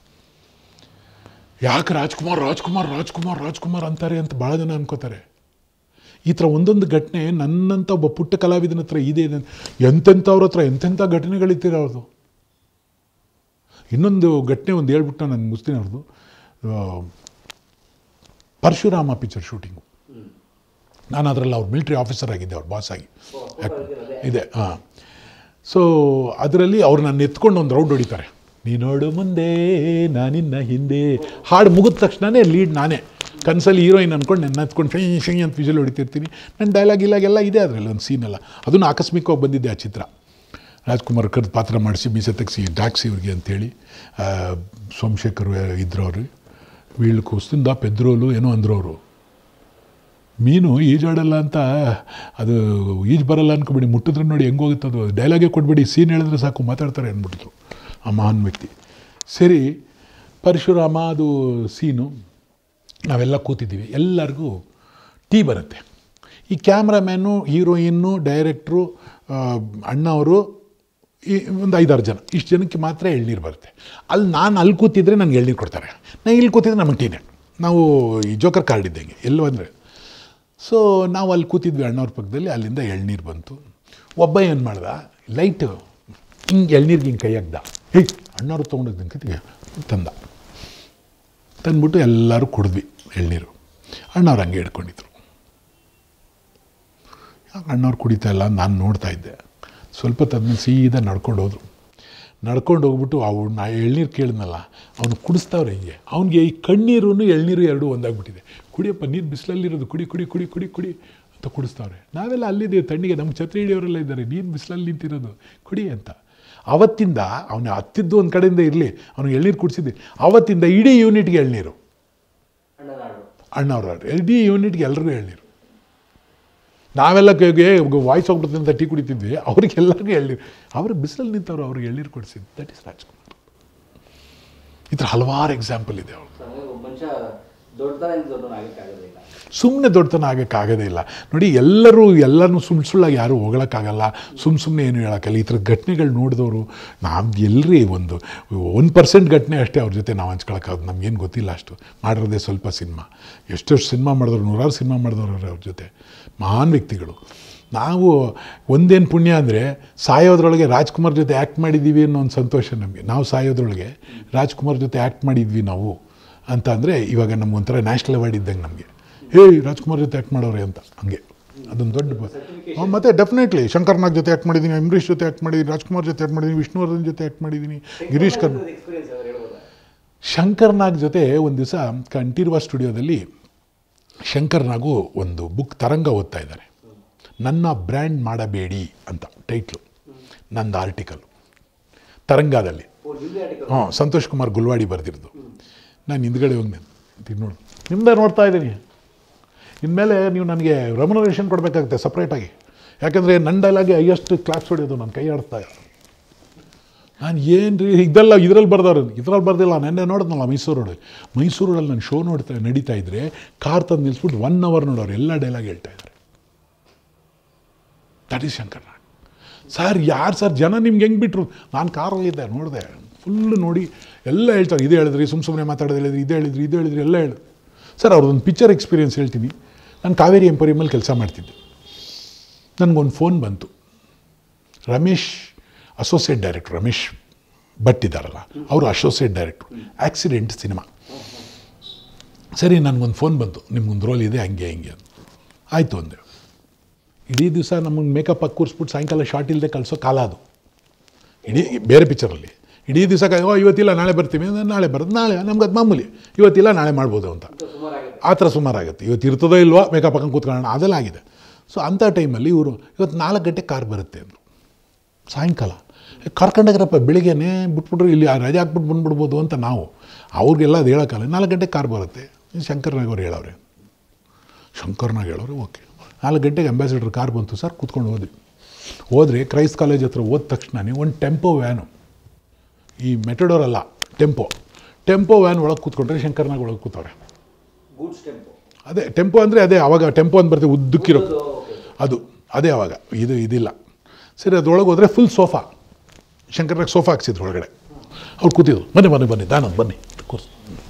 Speaker 1: ಯಾಕೆ ರಾಜ್ಕುಮಾರ್ ರಾಜ್ಕುಮಾರ್ ರಾಜ್ಕುಮಾರ್ ರಾಜ್ಕುಮಾರ್ ಅಂತಾರೆ ಅಂತ ಭಾಳ ಜನ ಅನ್ಕೋತಾರೆ ಈ ಥರ ಒಂದೊಂದು ಘಟನೆ ನನ್ನಂಥ ಒಬ್ಬ ಪುಟ್ಟ ಕಲಾವಿದನ ಹತ್ರ ಇದೆ ಇದೆ ಎಂತೆಂಥವ್ರ ಹತ್ರ ಎಂತೆಂಥ ಘಟನೆಗಳಿರ್ತೀರ ಅವ್ರದ್ದು ಇನ್ನೊಂದು ಘಟನೆ ಒಂದು ಹೇಳ್ಬಿಟ್ಟು ನಾನು ಮುಸ್ತೀನಿ ಅವ್ರದ್ದು ಆ, ಪರಶುರಾಮ ಪಿಕ್ಚರ್ ಶೂಟಿಂಗು ನಾನು ಅದರಲ್ಲಿ ಅವ್ರ ಮಿಲಿಟ್ರಿ ಆಫೀಸರ್ ಆಗಿದ್ದೆ ಅವ್ರ ಬಾಸ್ ಆಗಿ ಇದೆ ಹಾಂ ಸೊ ಅದರಲ್ಲಿ ಅವ್ರು ನನ್ನ ಎತ್ಕೊಂಡು ಒಂದು ರೌಂಡ್ ಹೊಡಿತಾರೆ ನೀ ನೋಡು ಮುಂದೆ ನಾನಿನ್ನ ಹಿಂದೆ ಹಾಡು ಮುಗಿದ ತಕ್ಷಣವೇ ಲೀಡ್ ನಾನೇ ಕನಸಲ್ಲಿ ಹೀರೋಯಿನ್ ಅಂದ್ಕೊಂಡು ನನ್ನ ಎತ್ಕೊಂಡು ಶೈ ಶೈ ಅಂತ ವಿಜಲ್ ಹೊಡಿತಿರ್ತೀನಿ ನನ್ನ ಡೈಲಾಗ್ ಇಲಾಗ್ ಎಲ್ಲ ಇದೆ ಅದರಲ್ಲಿ ಒಂದು ಸೀನೆಲ್ಲ ಅದನ್ನು ಆಕಸ್ಮಿಕವಾಗಿ ಬಂದಿದ್ದೆ ಆ ಚಿತ್ರ ರಾಜ್ಕುಮಾರ್ ಕರೆದು ಪಾತ್ರ ಮಾಡಿಸಿ ಮೀಸೆ ತೆಗ್ಸಿ ಟ್ಯಾಕ್ಸಿ ಇವ್ರಿಗೆ ಅಂತೇಳಿ ಆ, ಸೋಮಶೇಖರ್ ಇದ್ರು ಅವರು ವೀಳ್ ಕುಸ್ತಿಂದ ಪೆದ್ರೋಲು ಏನೋ ಅಂದ್ರು ಅವರು ಮೀನು ಈಜಾಡಲ್ಲ ಅಂತ ಅದು ಈಜು ಬರಲ್ಲ ಅನ್ಕೊಬೇಡಿ ಮುಟ್ಟಿದ್ರೆ ನೋಡಿ ಹೆಂಗೆ ಹೋಗುತ್ತೆ ಅದು ಡೈಲಾಗೇ ಕೊಟ್ಬಿಡಿ ಸೀನ್ ಹೇಳಿದ್ರೆ ಸಾಕು ಮಾತಾಡ್ತಾರೆ ಅಂದ್ಬಿಟ್ಟಿದ್ರು ಆ ಮಹಾನ್ ವ್ಯಕ್ತಿ ಸರಿ ಪರಶುರಾಮ ಅದು ಸೀನು ನಾವೆಲ್ಲ ಕೂತಿದ್ದೀವಿ ಎಲ್ಲರಿಗೂ ಟೀ ಬರುತ್ತೆ ಈ ಕ್ಯಾಮ್ರಾಮ್ಯಾನು ಹೀರೋಯಿನ್ನು ಡೈರೆಕ್ಟ್ರು ಆ, ಅಣ್ಣವರು ಈ ಒಂದು ಐದಾರು ಜನ ಇಷ್ಟು ಜನಕ್ಕೆ ಮಾತ್ರ ಎಳ್ನೀರು ಬರುತ್ತೆ ಅಲ್ಲಿ ನಾನು ಅಲ್ಲಿ ಕೂತಿದ್ರೆ ನನಗೆ ಎಳ್ನೀರು ಕೊಡ್ತಾರೆ ನಾನು ಇಲ್ಲಿ ಕೂತಿದ್ರೆ ನಮಗೆ ಟೀನೆ ನಾವು ಈ ಜೋಕರ್ ಕಾರ್ಡ್ ಇದ್ದಂಗೆ ಎಲ್ಲೋ ಅಂದರೆ ಸೊ ನಾವು ಅಲ್ಲಿ ಕೂತಿದ್ವಿ ಅಣ್ಣವ್ರ ಪಕ್ಕದಲ್ಲಿ ಅಲ್ಲಿಂದ ಎಳ್ನೀರು ಬಂತು ಒಬ್ಬ ಏನು ಮಾಡ್ದ ಲೈಟ್ ಹಿಂಗೆ ಎಳ್ನೀರಿಗೆ ಹಿಂಗೆ ಕೈ ಹಾಕ್ದ ಹೇ ಅಣ್ಣವ್ರು ತೊಗೊಂಡೋಗ್ದಂಗೆ ಕತ್ತಿಗೆ ತಂದ ತಂದ್ಬಿಟ್ಟು ಎಲ್ಲರೂ ಕುಡಿದ್ವಿ ಎಳ್ನೀರು ಅಣ್ಣವ್ರು ಹಂಗೆ ಹಿಡ್ಕೊಂಡಿದ್ರು ಯಾಕೆ ಅಣ್ಣವ್ರು ಕುಡಿತಾ ಇಲ್ಲ ಅಂತ ನಾನು ನೋಡ್ತಾ ಇದ್ದೆ ಸ್ವಲ್ಪ ತದ್ಮೇಲೆ ಸೀದಾ ನಡ್ಕೊಂಡು ಹೋದ್ರು ನಡ್ಕೊಂಡು ಹೋಗ್ಬಿಟ್ಟು ಅವ್ರು ನಾ ಎಳ್ನೀರು ಕೇಳಿದ್ನಲ್ಲ ಅವನು ಕುಡಿಸ್ತಾವ್ರೆ ಹಿಂಗೆ ಅವ್ನಿಗೆ ಈ ಕಣ್ಣೀರು ಎಳ್ನೀರು ಎರಡೂ ಒಂದಾಗ್ಬಿಟ್ಟಿದೆ ಕುಡಿಯಪ್ಪ ನೀರು ಬಿಸಿಲಲ್ಲಿರೋದು ಕುಡಿ ಕುಡಿ ಕುಡಿ ಕುಡಿ ಕುಡಿ ಅಂತ ಕುಡಿಸ್ತಾವ್ರೆ ನಾವೆಲ್ಲ ಅಲ್ಲಿದ್ದೀವಿ ತಣ್ಣಿಗೆ ನಮ್ಮ ಛತ್ರಿ ಹಿಡಿಯೋರೆಲ್ಲ ಇದ್ದಾರೆ ನೀನು ಬಿಸಿಲಲ್ಲಿ ನಿಂತಿರೋದು ಕುಡಿ ಅಂತ ಅವತ್ತಿಂದ ಅವನು ಹತ್ತಿದ್ದು ಒಂದು ಕಡೆಯಿಂದ ಇರಲಿ ಅವ್ನಿಗೆ ಎಳ್ನೀರು ಕುಡಿಸಿದ್ದೆ ಅವತ್ತಿಂದ ಇಡೀ ಯೂನಿಟ್ಗೆ ಎಳ್ನೀರು
Speaker 2: ಅಣ್ಣನಾಡು
Speaker 1: ಅಣ್ಣವ್ರ ಇಡೀ ಯೂನಿಟ್ಗೆ ಎಲ್ರಿಗೂ ಎಳ್ನೀರು ನಾವೆಲ್ಲ ವಾಯ್ಸ್ ಹೋಗ್ಬಿಡುತ್ತೆ ಅಂತ ಟೀ ಕುಡಿತಿದ್ವಿ ಅವ್ರಿಗೆಲ್ಲರಿಗೂ ಎಳ್ನೀರು ಅವ್ರಿಗೆ ಬಿಸಿಲಲ್ಲಿ ನಿಂತವ್ರು ಅವ್ರಿಗೆ ಎಳ್ನೀರು ಕೊಡಿಸಿದ್ದು ದಟ್ ಇಸ್ ರಾಜ್ಕುಮಾರ್ ಈ ಥರ ಹಲವಾರು ಎಕ್ಸಾಂಪಲ್ ಇದೆ ಅವ್ರು
Speaker 2: ಸೊ ಹಂಗಾಗಿ ಒಬ್ಬ ಮನುಷ್ಯ ದೊಡ್ಡದಾಗಿ ದೊಡ್ಡವನು ಆಗಕ್ಕಾಗೋದಿಲ್ಲ
Speaker 1: ಸುಮ್ಮನೆ ದೊಡ್ಡತನ ಆಗೋಕ್ಕಾಗೋದೇ ಇಲ್ಲ ನೋಡಿ ಎಲ್ಲರೂ ಎಲ್ಲರೂ ಸುಳ್ಳು ಸುಳ್ಳಾಗಿ ಯಾರೂ ಹೊಗಳಕ್ಕಾಗಲ್ಲ ಸುಮ್ಮ ಸುಮ್ಮನೆ ಏನು ಹೇಳೋಕ್ಕಲ್ಲ ಈ ಥರ ಘಟನೆಗಳು ನೋಡಿದವರು ನಾವು ಎಲ್ಲರಿ ಒಂದು ಒನ್ ಪರ್ಸೆಂಟ್ ಘಟನೆ ಅಷ್ಟೇ ಅವ್ರ ಜೊತೆ ನಾವು ಹಂಚ್ಕೊಳಕ್ಕಾಗೋದು ನಮಗೇನು ಗೊತ್ತಿಲ್ಲ ಅಷ್ಟು ಮಾಡಿರೋದೇ ಸ್ವಲ್ಪ ಸಿನಿಮಾ ಎಷ್ಟೆಷ್ಟು ಸಿನಿಮಾ ಮಾಡಿದವ್ರು ನೂರಾರು ಸಿನಿಮಾ ಮಾಡಿದವ್ರು ಅವ್ರ ಜೊತೆ ಮಹಾನ್ ವ್ಯಕ್ತಿಗಳು ನಾವು ಒಂದೇನು ಪುಣ್ಯ ಅಂದರೆ ಸಾಯೋದ್ರೊಳಗೆ ರಾಜ್ಕುಮಾರ್ ಜೊತೆ ಆ್ಯಕ್ಟ್ ಮಾಡಿದ್ದೀವಿ ಅನ್ನೋ ಒಂದು ಸಂತೋಷ ನಮಗೆ ನಾವು ಸಾಯೋದ್ರೊಳಗೆ ರಾಜ್ಕುಮಾರ್ ಜೊತೆ ಆ್ಯಕ್ಟ್ ಮಾಡಿದ್ವಿ ನಾವು ಅಂತ ಅಂದರೆ ಇವಾಗ ನಮ್ಗೊಂಥರ ನ್ಯಾಷನಲ್ ಅವಾರ್ಡ್ ಇದ್ದಂಗೆ ನಮಗೆ ಏಯ್ ರಾಜ್ಕುಮಾರ್ ಜೊತೆ ಆ್ಯಕ್ಟ್ ಮಾಡೋರೆ ಅಂತ ಹಂಗೆ ಅದೊಂದು ದೊಡ್ಡ ಬ- ಹ್ಮ್, ಮತ್ತೆ ಡೆಫಿನೆಟ್ಲಿ ಶಂಕರ್ನಾಗ್ ಜೊತೆ ಆ್ಯಕ್ಟ್ ಮಾಡಿದ್ದೀನಿ ಅಂಬರೀಷ್ ಜೊತೆ ಆ್ಯಕ್ಟ್ ಮಾಡಿದ್ದೀನಿ ರಾಜ್ಕುಮಾರ್ ಜೊತೆ ಆ್ಯಕ್ಟ್ ಮಾಡಿದ್ದೀನಿ ವಿಷ್ಣುವರ್ಧನ್ ಜೊತೆ ಆ್ಯಕ್ಟ್ ಮಾಡಿದ್ದೀನಿ ಗಿರೀಶ್ ಕರ್ನ
Speaker 2: ಎಕ್ಸ್ಪೀರಿಯನ್ಸ್ ಅವ್ರು ಹೇಳ್ಬೋದಾ
Speaker 1: ಶಂಕರ್ನಾಗ್ ಜೊತೆ ಒಂದು ದಿವಸ ಕಂಠೀರ್ವ ಸ್ಟುಡಿಯೋದಲ್ಲಿ ಶಂಕರ್ನಾಗು ಒಂದು ಬುಕ್ ತರಂಗ ಓದ್ತಾ ಇದ್ದಾರೆ ನನ್ನ ಬ್ರ್ಯಾಂಡ್ ಮಾಡಬೇಡಿ ಅಂತ ಟೈಟ್ಲು ನಂದು ಆರ್ಟಿಕಲ್ ತರಂಗದಲ್ಲಿ
Speaker 2: ಓ ನಿಮ್ದೇ ಆರ್ಟಿಕಲ್
Speaker 1: ಹಾಂ ಸಂತೋಷ್ ಕುಮಾರ್ ಗುಲ್ವಾಡಿ ಬರೆದಿರೋದು ನಾನು ಹಿಂದ್ಗಡೆ ಹೋಗಿ ನಿಂತು ನೋಡು ನಿಮ್ಮದೇ ನೋಡ್ತಾ ಇದ್ದೀನಿ ಇನ್ಮೇಲೆ ನೀವು ನನಗೆ ರೆಮ್ಯುನರೇಷನ್ ಕೊಡಬೇಕಾಗುತ್ತೆ ಸಪ್ರೇಟಾಗಿ ಯಾಕಂದರೆ ನನ್ನ ಡೈಲಾಗೆ ಹೈಯೆಸ್ಟ್ ಕ್ಲಾಸ್ ಹೊಡೆಯೋದು ನನ್ನ ಕೈ ಆಡ್ತಾ ನಾನು ಏನು ರೀ ಇದೆಲ್ಲ ಇದರಲ್ಲಿ ಬರ್ದವ್ರು ಇದ್ರಲ್ಲಿ ಬರ್ದಿಲ್ಲ ನೆನ್ನೆ ನೋಡಿದ್ನಲ್ಲ ಮೈಸೂರೊಳಗೆ ಮೈಸೂರಲ್ಲಿ ನಾನು ಶೋ ನೋಡ್ತಾ ನಡೀತಾ ಇದ್ದರೆ ಕಾರ್ ತಂದು ನಿಲ್ಸ್ಬಿಟ್ಟು ಒನ್ ಅವರ್ ನೋಡೋರು ಎಲ್ಲ ಡೈಲಾಗ್ ಹೇಳ್ತಾ ಇದ್ದಾರೆ that is Shankar Nag sir ಯಾರು ಸರ್ ಜನ ನಿಮ್ಗೆ ಹೆಂಗೆ ಬಿಟ್ರು ನಾನು ಕಾರಲ್ಲಿದ್ದೆ ನೋಡಿದೆ ಫುಲ್ಲು ನೋಡಿ ಎಲ್ಲ ಹೇಳ್ತಾರೆ ಇದು ಹೇಳಿದ್ರಿ ಸುಮ್ಮ ಸುಮ್ಮನೆ ಮಾತಾಡೋದು ಹೇಳಿದ್ರಿ ಇದು ಹೇಳಿದ್ರಿ ಇದು ಹೇಳಿದ್ರಿ ಎಲ್ಲ ಹೇಳಿದ್ರು ಸರ್ ಅವ್ರದ್ದೊಂದು ಪಿಕ್ಚರ್ ಎಕ್ಸ್ಪೀರಿಯನ್ಸ್ ಹೇಳ್ತೀನಿ ನಾನು ಕಾವೇರಿ ಎಂಪೋರಿಯಮಲ್ಲಿ ಕೆಲಸ ಮಾಡ್ತಿದ್ದೆ ನನಗೊಂದು ಫೋನ್ ಬಂತು ರಮೇಶ್ ಅಸೋಸಿಯೇಟ್ ಡೈರೆಕ್ಟ್ರ್ ರಮೇಶ್ ಭಟ್ ಇದ್ದಾರಲ್ಲ ಅವರು ಅಸೋಸಿಯೇಟ್ ಡೈರೆಕ್ಟ್ರು ಆಕ್ಸಿಡೆಂಟ್ ಸಿನಿಮಾ ಸರಿ ನನಗೊಂದು ಫೋನ್ ಬಂತು ನಿಮ್ಗೊಂದು ರೋಲ್ ಇದೆ ಹಂಗೆ ಹಿಂಗೆ ಅಂತ ಆಯಿತು ಅಂದೆ ಇಡೀ ದಿವಸ ನಮಗೆ ಮೇಕಪ್ ಹಾಕಿ ಕೂರಿಸ್ಬಿಟ್ಟು ಸಾಯಂಕಾಲ ಶಾರ್ಟ್ ಇಲ್ಲದೆ ಕಳಿಸೋ ಕಾಲ ಅದು ಇಡೀ ಬೇರೆ ಪಿಕ್ಚರಲ್ಲಿ ಇಡೀ ದಿವಸ ಓ ಇವತ್ತಿಲ್ಲ ನಾಳೆ ಬರ್ತೀವಿ ಅಂದ್ರೆ ನಾಳೆ ಬರೋದು ನಾಳೆ ನಮ್ಗೆ ಅದು ಮಾಮೂಲಿ ಇವತ್ತಿಲ್ಲ ನಾಳೆ ಮಾಡ್ಬೋದು ಅಂತ
Speaker 2: ಸುಮಾರು ಆಗುತ್ತೆ
Speaker 1: ಆ ಥರ ಸುಮಾರಾಗುತ್ತೆ ಇವತ್ತು ಇರ್ತದೋ ಇಲ್ವೋ ಮೇಕಪ್ ಹಾಕೊಂಡು ಕೂತ್ಕೊಳ್ಳೋಣ ಅದೆಲ್ಲ ಆಗಿದೆ ಸೊ ಅಂಥ ಟೈಮಲ್ಲಿ ಇವರು ಇವತ್ತು ನಾಲ್ಕು ಗಂಟೆ ಕಾರ್ ಬರುತ್ತೆ ಅಂದರು ಸಾಯಂಕಾಲ ಕರ್ಕೊಂಡಾಗ್ರಪ್ಪ ಬೆಳಿಗ್ಗೆನೇ ಬಿಟ್ಬಿಟ್ರು ಇಲ್ಲಿ ಆ ರಜೆ ಹಾಕ್ಬಿಟ್ಟು ಬಂದ್ಬಿಡ್ಬೋದು ಅಂತ ನಾವು ಅವ್ರಿಗೆಲ್ಲ ಅದು ಹೇಳೋಕ್ಕಲ್ಲ ನಾಲ್ಕು ಗಂಟೆ ಕಾರ್ ಬರುತ್ತೆ ಶಂಕರ್ನಾಗ್ ಅವ್ರು ಹೇಳವ್ರೆ ಶಂಕರ್ನಾಗ್ ಹೇಳೋರು ಓಕೆ ನಾಲ್ಕು ಗಂಟೆಗೆ ಅಂಬಾಸಿಡರ್ ಕಾರ್ ಬಂತು ಸರ್ ಕೂತ್ಕೊಂಡು ಹೋದ್ವಿ ಹೋದ್ರೆ ಕ್ರೈಸ್ಟ್ ಕಾಲೇಜ್ ಹತ್ರ ಹೋದ ತಕ್ಷಣನೇ ಒಂದು ಟೆಂಪೋ ವ್ಯಾನು ಈ ಮೆಟಡೋರ್ ಅಲ್ಲ ಟೆಂಪೋ ಟೆಂಪೋ ವ್ಯಾನ್ ಒಳಗೆ ಕೂತ್ಕೊಂಡ್ರೆ ಶಂಕರ್ನಾಗ್ ಒಳಗೆ ಕೂತವ್ರೆ
Speaker 2: ಗೂಡ್ಸ್ ಟೆಂಪೋ
Speaker 1: ಅದೇ ಟೆಂಪೋ ಅಂದರೆ ಅದೇ ಅವಾಗ ಟೆಂಪೋ ಅಂತ ಬರ್ತದೆ ಉದ್ದಕ್ಕಿರೋ
Speaker 2: ಓಕೆ
Speaker 1: ಅದು ಅದೇ ಅವಾಗ ಇದು ಇದಿಲ್ಲ ಸರಿ ಅದ್ರೊಳಗೆ ಹೋದರೆ ಫುಲ್ ಸೋಫಾ ಶಂಕರ್ನಾಗ್ ಸೋಫಾ ಹಾಕ್ಸಿದ್ರು ಒಳಗಡೆ ಅವ್ರು ಕೂತಿದ್ರು ಬನ್ನಿ ಬನ್ನಿ ಬನ್ನಿ ದಾನ ಬನ್ನಿ ಕೂರ್ಸ್